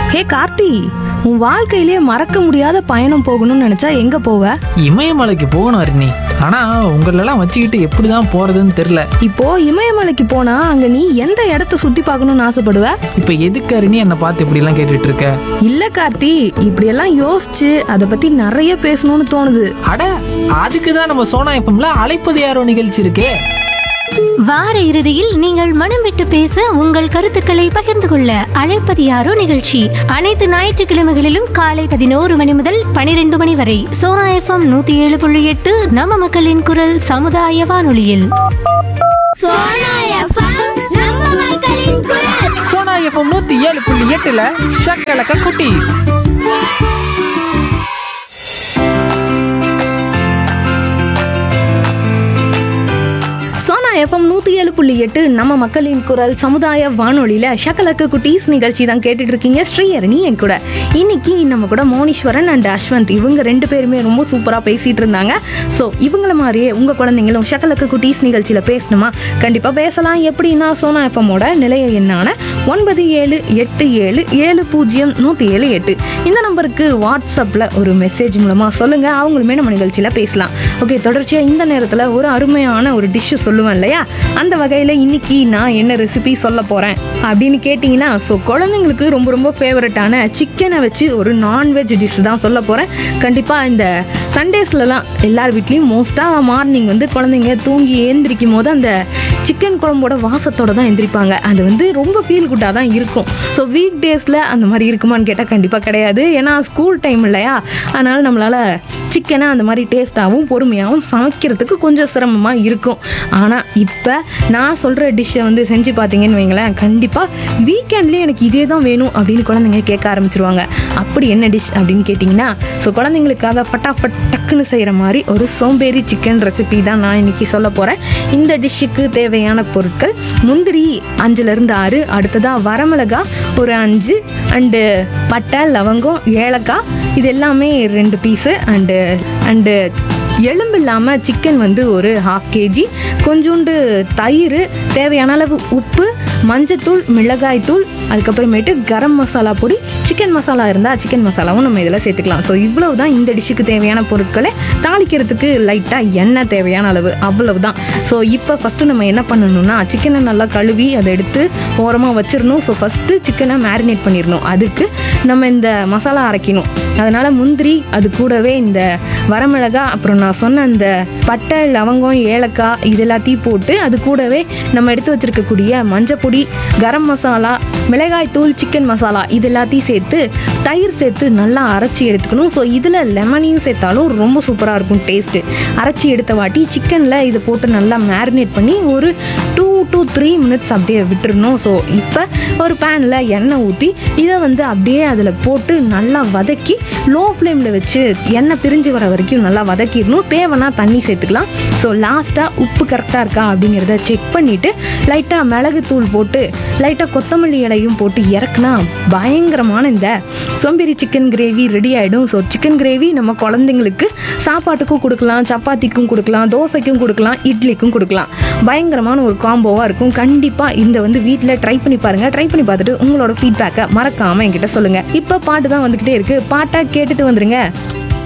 ஹே கார்த்தி உன் வாழ்க்கையிலே மறக்க முடியாத பயணம் போகணும்னு நினைச்சா எங்க போவ இமயமலைக்கு போகணும் அருணி ஆனா உங்களெல்லாம் வச்சுக்கிட்டு எப்படிதான் போறதுன்னு தெரியல இப்போ இமயமலைக்கு போனா அங்க நீ எந்த இடத்த சுத்தி பார்க்கணும்னு ஆசைப்படுவ இப்ப எதுக்கு அருணி என்னை பார்த்து இப்படி எல்லாம் கேட்டுட்டு இருக்க இல்ல கார்த்தி இப்படியெல்லாம் யோசிச்சு அதை பத்தி நிறைய பேசணும்னு தோணுது அட அதுக்கு தான் நம்ம சோனா எப்பம்ல அழைப்பது யாரோ நிகழ்ச்சி இருக்கே வார இறுதியில் நீங்கள் மனம் விட்டு பேச உங்கள் கருத்துக்களை பகிர்ந்து கொள்ள அழைப்பது யாரோ நிகழ்ச்சி அனைத்து ஞாயிற்றுக்கிழமைகளிலும் காலை பதினோரு மணி முதல் பனிரெண்டு மணி வரை சோனா எஃப்எம் நூத்தி ஏழு புள்ளி எட்டு நம்ம மக்களின் குரல் சமுதாய வானொலியில் சோனா எஃப்எம் நம்ம மக்களின் குரல் சோனா எப்பம் நூத்தி ஏழு புள்ளி எட்டுல ஷக்கலக்க குட்டி சோனா எஃப்எம் நூத்தி ஏழு புள்ளி எட்டு நம்ம மக்களின் குரல் சமுதாய வானொலியில ஷக்கலக்கு குட்டீஸ் நிகழ்ச்சி தான் கேட்டுட்டு இருக்கீங்க ஸ்ரீஹரணி என் கூட இன்னைக்கு நம்ம கூட மோனீஸ்வரன் அண்ட் அஸ்வந்த் இவங்க ரெண்டு பேருமே ரொம்ப சூப்பரா பேசிட்டு இருந்தாங்க ஸோ இவங்கள மாதிரியே உங்க குழந்தைங்களும் ஷக்கலக்கு குட்டீஸ் நிகழ்ச்சியில பேசணுமா கண்டிப்பா பேசலாம் எப்படின்னா சோனா எஃப்எம்மோட நிலைய எண்ணான ஒன்பது ஏழு எட்டு ஏழு ஏழு பூஜ்ஜியம் நூற்றி ஏழு எட்டு இந்த நம்பருக்கு வாட்ஸ்அப்பில் ஒரு மெசேஜ் மூலமாக சொல்லுங்கள் அவங்களுமே நம்ம நிகழ்ச்சியில் பேசலாம் ஓகே தொடர்ச்சியாக இந்த நேரத்தில் ஒரு அருமையான ஒரு டிஷ்ஷு சொல்லுவேன் இல்லையா அந்த வகையில் இன்னைக்கு நான் என்ன ரெசிபி சொல்ல போகிறேன் அப்படின்னு கேட்டிங்கன்னா ஸோ குழந்தைங்களுக்கு ரொம்ப ரொம்ப ஃபேவரட்டான சிக்கனை வச்சு ஒரு நான்வெஜ் டிஷ் தான் சொல்ல போகிறேன் கண்டிப்பாக இந்த சண்டேஸ்லலாம் எல்லார் வீட்லேயும் மோஸ்ட்டாக மார்னிங் வந்து குழந்தைங்க தூங்கி ஏந்திரிக்கும் போது அந்த சிக்கன் குழம்போட வாசத்தோட தான் எந்திரிப்பாங்க அது வந்து ரொம்ப ஃபீல் குட்டாக தான் இருக்கும் ஸோ வீக் டேஸில் அந்த மாதிரி இருக்குமான்னு கேட்டால் கண்டிப்பாக கிடையாது ஏன்னா ஸ்கூல் டைம் இல்லையா அதனால் நம்மளால் சிக்கனை அந்த மாதிரி டேஸ்ட்டாகவும் பொறுமையாகவும் சமைக்கிறதுக்கு கொஞ்சம் சிரமமாக இருக்கும் ஆனால் இப்போ நான் சொல்கிற டிஷ்ஷை வந்து செஞ்சு பார்த்தீங்கன்னு வைங்களேன் கண்டிப்பாக வீக்கெண்ட்லேயே எனக்கு இதே தான் வேணும் அப்படின்னு குழந்தைங்க கேட்க ஆரம்பிச்சிருவாங்க அப்படி என்ன டிஷ் அப்படின்னு கேட்டிங்கன்னா ஸோ குழந்தைங்களுக்காக ஃபட்டாஃபட் டக்குன்னு செய்கிற மாதிரி ஒரு சோம்பேறி சிக்கன் ரெசிபி தான் நான் இன்னைக்கு சொல்ல போகிறேன் இந்த டிஷ்ஷுக்கு தேவையான பொருட்கள் முந்திரி அஞ்சுலேருந்து ஆறு அடுத்ததாக வரமிளகா ஒரு அஞ்சு அண்டு பட்டை லவங்கம் ஏலக்காய் இது எல்லாமே ரெண்டு பீஸு அண்டு அண்டு எலும்பு இல்லாமல் சிக்கன் வந்து ஒரு ஹாஃப் கேஜி கொஞ்சோண்டு தயிர் தேவையான அளவு உப்பு மஞ்சத்தூள் மிளகாய்த்தூள் அதுக்கப்புறமேட்டு கரம் மசாலா பொடி சிக்கன் மசாலா இருந்தால் சிக்கன் மசாலாவும் நம்ம இதில் சேர்த்துக்கலாம் ஸோ இவ்வளவு தான் இந்த டிஷ்ஷுக்கு தேவையான பொருட்களை தாளிக்கிறதுக்கு லைட்டாக எண்ணெய் தேவையான அளவு அவ்வளவு தான் ஸோ இப்போ ஃபஸ்ட்டு நம்ம என்ன பண்ணணும்னா சிக்கனை நல்லா கழுவி அதை எடுத்து ஓரமாக வச்சிடணும் ஸோ ஃபஸ்ட்டு சிக்கனை மேரினேட் பண்ணிடணும் அதுக்கு நம்ம இந்த மசாலா அரைக்கணும் அதனால் முந்திரி அது கூடவே இந்த வரமிளகா அப்புறம் நான் சொன்ன அந்த பட்டை லவங்கம் ஏலக்காய் இது எல்லாத்தையும் போட்டு அது கூடவே நம்ம எடுத்து வச்சிருக்கக்கூடிய மஞ்சப்பொடி கரம் மசாலா மிளகாய் தூள் சிக்கன் மசாலா இது எல்லாத்தையும் சேர்த்து தயிர் சேர்த்து நல்லா அரைச்சி எடுத்துக்கணும் ஸோ இதில் லெமனையும் சேர்த்தாலும் ரொம்ப சூப்பராக இருக்கும் டேஸ்ட்டு அரைச்சி எடுத்த வாட்டி சிக்கனில் இதை போட்டு நல்லா மேரினேட் பண்ணி ஒரு டூ டு த்ரீ மினிட்ஸ் அப்படியே விட்டுறணும் ஸோ இப்போ ஒரு பேனில் எண்ணெய் ஊற்றி இதை வந்து அப்படியே அதில் போட்டு நல்லா வதக்கி லோ ஃப்ளேமில் வச்சு எண்ணெய் பிரிஞ்சு வர வரைக்கும் நல்லா வதக்கிடணும் தேவைன்னா தண்ணி சேர்த்துக்கலாம் ஸோ லாஸ்ட்டாக உப்பு கரெக்டாக இருக்கா அப்படிங்கிறத செக் பண்ணிவிட்டு லைட்டாக மிளகுத்தூள் போட்டு லைட்டாக கொத்தமல்லி இலையும் போட்டு இறக்குனா பயங்கரமான இந்த சோம்பேறி சிக்கன் கிரேவி ரெடி ஆகிடும் ஸோ சிக்கன் கிரேவி நம்ம குழந்தைங்களுக்கு சாப்பாட்டுக்கும் கொடுக்கலாம் சப்பாத்திக்கும் கொடுக்கலாம் தோசைக்கும் கொடுக்கலாம் இட்லிக்கும் கொடுக்கலாம் பயங்கரமான ஒரு காம்போவாக இருக்கும் கண்டிப்பாக இந்த வந்து வீட்டில் ட்ரை பண்ணி பாருங்கள் ட்ரை பண்ணி பார்த்துட்டு உங்களோட ஃபீட்பேக்கை மறக்காமல் என்கிட்ட சொல்லுங்கள் இப்போ பாட்டு தான் வந்துக்கிட்டே இருக்குது பாட்டை கேட்டுட்டு வந்துருங்க